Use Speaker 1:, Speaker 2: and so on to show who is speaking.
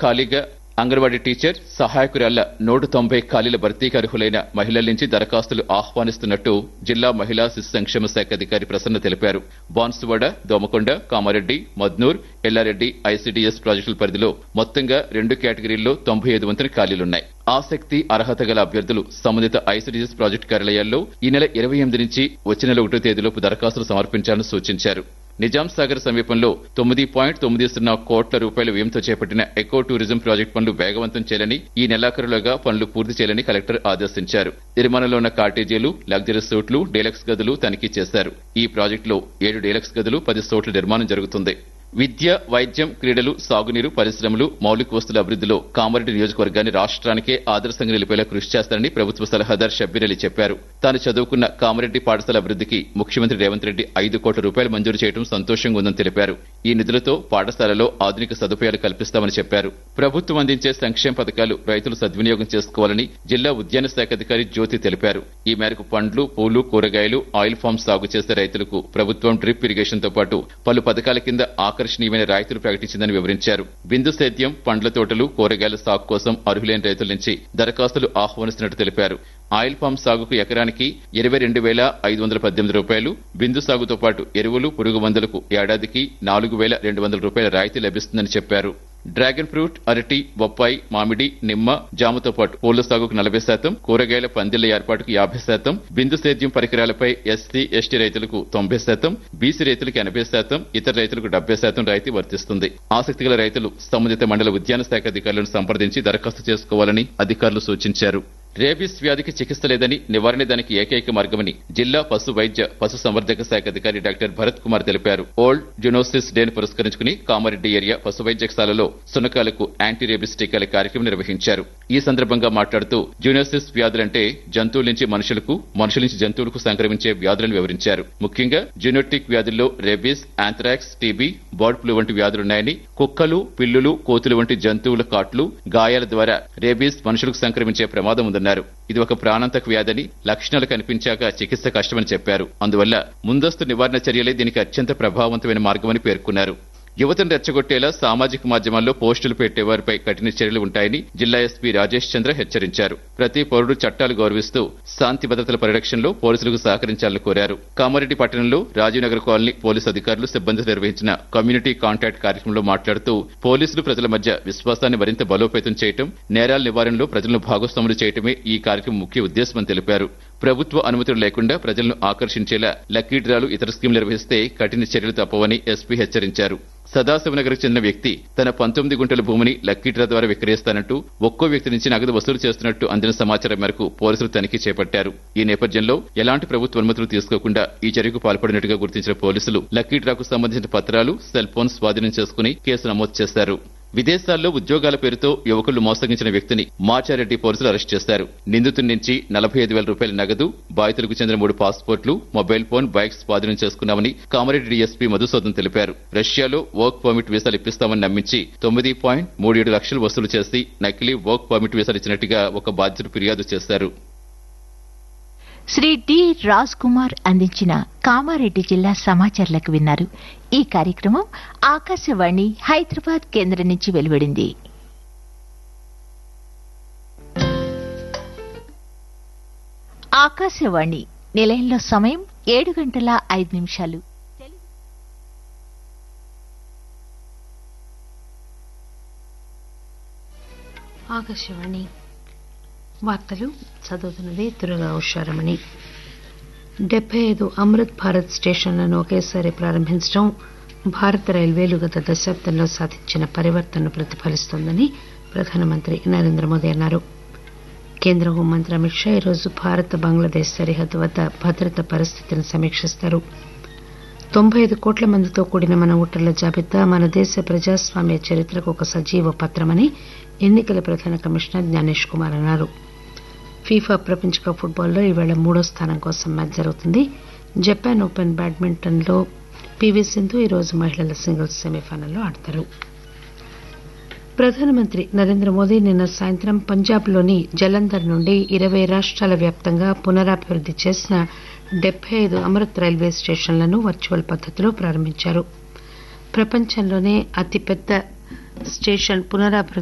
Speaker 1: ఖాళీగా అంగన్వాడీ టీచర్ సహాయకురాళ్ల నూట తొంభై ఖాళీల భర్తీకి అర్హులైన మహిళల నుంచి దరఖాస్తులు ఆహ్వానిస్తున్నట్టు జిల్లా మహిళా శిశు సంక్షేమ శాఖ అధికారి ప్రసన్న తెలిపారు బాన్సువాడ దోమకొండ కామారెడ్డి మద్నూర్ ఎల్లారెడ్డి ఐసీడీఎస్ ప్రాజెక్టుల పరిధిలో మొత్తంగా రెండు కేటగిరీల్లో తొంభై ఐదు వంతుల ఖాళీలున్నాయి ఆసక్తి అర్హత గల అభ్యర్థులు సంబంధిత ఐసీడీఎస్ ప్రాజెక్టు కార్యాలయాల్లో ఈ నెల ఇరవై ఎనిమిది నుంచి వచ్చే నెల ఒకటో తేదీలోపు దరఖాస్తులు సమర్పించాలని సూచించారు నిజాం సాగర్ సమీపంలో తొమ్మిది పాయింట్ తొమ్మిది సున్నా కోట్ల రూపాయల వ్యయంతో చేపట్టిన ఎకో టూరిజం ప్రాజెక్టు పనులు వేగవంతం చేయాలని ఈ నెలాఖరులోగా పనులు పూర్తి చేయాలని కలెక్టర్ ఆదేశించారు నిర్మాణంలో ఉన్న కాటేజీలు లగ్జరీ సూట్లు డీలక్స్ గదులు తనిఖీ చేశారు ఈ ప్రాజెక్టులో ఏడు డీలక్స్ గదులు పది సూట్ల నిర్మాణం జరుగుతుంది విద్య వైద్యం క్రీడలు సాగునీరు పరిశ్రమలు మౌలిక వస్తుల అభివృద్ధిలో కామారెడ్డి నియోజకవర్గాన్ని రాష్ట్రానికే ఆదర్శంగా నిలిపేలా కృషి చేస్తారని ప్రభుత్వ సలహాదారు షబ్బీర్ అలీ చెప్పారు తాను చదువుకున్న కామారెడ్డి పాఠశాల అభివృద్ధికి ముఖ్యమంత్రి రేవంత్ రెడ్డి ఐదు కోట్ల రూపాయలు మంజూరు చేయడం సంతోషంగా ఉందని తెలిపారు ఈ నిధులతో పాఠశాలలో ఆధునిక సదుపాయాలు కల్పిస్తామని చెప్పారు ప్రభుత్వం అందించే సంక్షేమ పథకాలు రైతులు సద్వినియోగం చేసుకోవాలని జిల్లా ఉద్యాన శాఖ అధికారి జ్యోతి తెలిపారు ఈ మేరకు పండ్లు పూలు కూరగాయలు ఆయిల్ ఫామ్ సాగు చేసే రైతులకు ప్రభుత్వం డ్రిప్ ఇరిగేషన్ తో పాటు పలు పథకాల కింద ఆకర్షణీయమైన రాయితీలు ప్రకటించిందని వివరించారు బిందు సేద్యం పండ్ల తోటలు కూరగాయల సాగు కోసం అర్హులైన రైతుల నుంచి దరఖాస్తులు ఆహ్వానిస్తున్నట్టు తెలిపారు ఆయిల్ పామ్ సాగుకు ఎకరానికి ఇరవై రెండు వేల ఐదు వందల పద్దెనిమిది రూపాయలు బిందు సాగుతో పాటు ఎరువులు పురుగు మందులకు ఏడాదికి నాలుగు వేల రెండు వందల రూపాయల రాయితీ లభిస్తుందని చెప్పారు డ్రాగన్ ఫ్రూట్ అరటి బొప్పాయి మామిడి నిమ్మ జామతో పాటు పూల సాగుకు నలభై శాతం కూరగాయల పందిళ్ల ఏర్పాటుకు యాభై శాతం బిందు సేద్యం పరికరాలపై ఎస్సీ ఎస్టీ రైతులకు తొంభై శాతం బీసీ రైతులకు ఎనభై శాతం ఇతర రైతులకు డెబ్బై శాతం రాయితీ వర్తిస్తుంది ఆసక్తి గల రైతులు సంబంధిత మండల ఉద్యాన శాఖ అధికారులను సంప్రదించి దరఖాస్తు చేసుకోవాలని అధికారులు సూచించారు రేబీస్ వ్యాధికి చికిత్స లేదని నివారణ దానికి ఏకైక మార్గమని జిల్లా పశు వైద్య పశు సంవర్ధక శాఖ అధికారి డాక్టర్ భరత్ కుమార్ తెలిపారు ఓల్డ్ జునోసిస్ డేను పురస్కరించుకుని కామారెడ్డి ఏరియా పశు వైద్యశాలలో సునకాలకు యాంటీ రేబిస్ టీకాల కార్యక్రమం నిర్వహించారు ఈ సందర్భంగా మాట్లాడుతూ జునోసిస్ వ్యాధులంటే జంతువుల నుంచి మనుషులకు మనుషుల నుంచి జంతువులకు సంక్రమించే వ్యాధులను వివరించారు ముఖ్యంగా జెనోటిక్ వ్యాధుల్లో rabies anthrax TB bird flu వంటి వ్యాధులున్నాయని కుక్కలు పిల్లులు కోతులు వంటి జంతువుల కాట్లు గాయాల ద్వారా రేబీస్ మనుషులకు సంక్రమించే ప్రమాదం ఉందన్నారు ఇది ఒక ప్రాణాంతక వ్యాధని లక్షణాలు కనిపించాక చికిత్స కష్టమని చెప్పారు అందువల్ల ముందస్తు నివారణ చర్యలే దీనికి అత్యంత ప్రభావవంతమైన మార్గమని పేర్కొన్నారు యువతను రెచ్చగొట్టేలా సామాజిక మాధ్యమాల్లో పోస్టులు పెట్టేవారిపై కఠిన చర్యలు ఉంటాయని జిల్లా ఎస్పీ రాజేష్ చంద్ర హెచ్చరించారు ప్రతి పౌరుడు చట్టాలు గౌరవిస్తూ శాంతి భద్రతల పరిరక్షణలో పోలీసులకు సహకరించాలని కోరారు కామారెడ్డి పట్టణంలో రాజీవ్ నగర్ కాలనీ పోలీసు అధికారులు సిబ్బంది నిర్వహించిన కమ్యూనిటీ కాంటాక్ట్ కార్యక్రమంలో మాట్లాడుతూ పోలీసులు ప్రజల మధ్య విశ్వాసాన్ని మరింత బలోపేతం చేయటం నేరాల నివారణలో ప్రజలను భాగస్వాములు చేయటమే ఈ కార్యక్రమం ముఖ్య ఉద్దేశమని తెలిపారు ప్రభుత్వ అనుమతులు లేకుండా ప్రజలను ఆకర్షించేలా లక్కీ డ్రాలు ఇతర స్కీమ్లు నిర్వహిస్తే కఠిన చర్యలు తప్పవని ఎస్పీ హెచ్చరించారు సదాశివనగర్కు చెందిన వ్యక్తి తన పంతొమ్మిది గుంటల భూమిని లక్కీ డ్రా ద్వారా విక్రయిస్తానంటూ ఒక్కో వ్యక్తి నుంచి నగదు వసూలు చేస్తున్నట్టు అందిన సమాచారం మేరకు పోలీసులు తనిఖీ చేపట్టారు ఈ నేపథ్యంలో ఎలాంటి ప్రభుత్వ అనుమతులు తీసుకోకుండా ఈ చర్యకు పాల్పడినట్టుగా గుర్తించిన పోలీసులు లక్కీ డ్రాకు సంబంధించిన పత్రాలు సెల్ ఫోన్ స్వాధీనం చేసుకుని కేసు నమోదు చేశారు విదేశాల్లో ఉద్యోగాల పేరుతో యువకులు మోసగించిన వ్యక్తిని మాచారెడ్డి పోలీసులు అరెస్ట్ చేశారు నిందితుడి నుంచి నలభై ఐదు వేల రూపాయల నగదు బాధితులకు చెందిన మూడు పాస్పోర్ట్లు మొబైల్ ఫోన్ బైక్ స్వాధీనం చేసుకున్నామని కామారెడ్డి డీఎస్పీ మధుసూదన్ తెలిపారు రష్యాలో వర్క్ పర్మిట్ వీసాలు ఇప్పిస్తామని నమ్మించి తొమ్మిది పాయింట్ మూడు ఏడు లక్షలు వసూలు చేసి నకిలీ వర్క్ పర్మిట్ వీసాలు ఇచ్చినట్టుగా ఒక బాధితుడు ఫిర్యాదు చేశారు
Speaker 2: శ్రీ డి రాజ్ కుమార్ అందించిన కామారెడ్డి జిల్లా సమాచారాలకు విన్నారు ఈ కార్యక్రమం ఆకాశవాణి హైదరాబాద్ కేంద్రం నుంచి వెలువడింది ఆకాశవాణి నిలయంలో సమయం ఏడు గంటల ఐదు నిమిషాలు
Speaker 3: ఆకాశవాణి వార్తలు చదువుతున్నది దుర్గా ఉషారమణి డెబ్బై ఐదు అమృత్ భారత్ స్టేషన్లను ఒకేసారి ప్రారంభించడం భారత రైల్వేలు గత దశాబ్దంలో సాధించిన పరివర్తనను ప్రతిఫలిస్తోందని ప్రధానమంత్రి నరేంద్ర మోదీ అన్నారు కేంద్ర హోంమంత్రి అమిత్ షా ఈరోజు భారత్ బంగ్లాదేశ్ సరిహద్దు వద్ద భద్రత పరిస్థితిని సమీక్షిస్తారు తొంభై ఐదు కోట్ల మందితో కూడిన మన ఓటర్ల జాబితా మన దేశ ప్రజాస్వామ్య చరిత్రకు ఒక సజీవ పత్రమని ఎన్నికల ప్రధాన కమిషనర్ జ్ఞానేష్ కుమార్ అన్నారు ఫీఫా ప్రపంచ కప్ ఫుట్బాల్లో ఈవేళ మూడో స్థానం కోసం మ్యాచ్ జరుగుతుంది జపాన్ ఓపెన్ బ్యాడ్మింటన్లో పీవీ సింధు ఈరోజు మహిళల సింగిల్స్ సెమీఫైనల్లో ఆడతారు ప్రధానమంత్రి నరేంద్ర మోదీ నిన్న సాయంత్రం పంజాబ్లోని జలంధర్ నుండి ఇరవై రాష్ట్రాల వ్యాప్తంగా పునరాభివృద్ది చేసిన డెబ్బై ఐదు అమృత్ రైల్వే స్టేషన్లను వర్చువల్ పద్దతిలో ప్రారంభించారు ప్రపంచంలోనే అతిపెద్ద స్టేషన్ పునరాభివృద్ది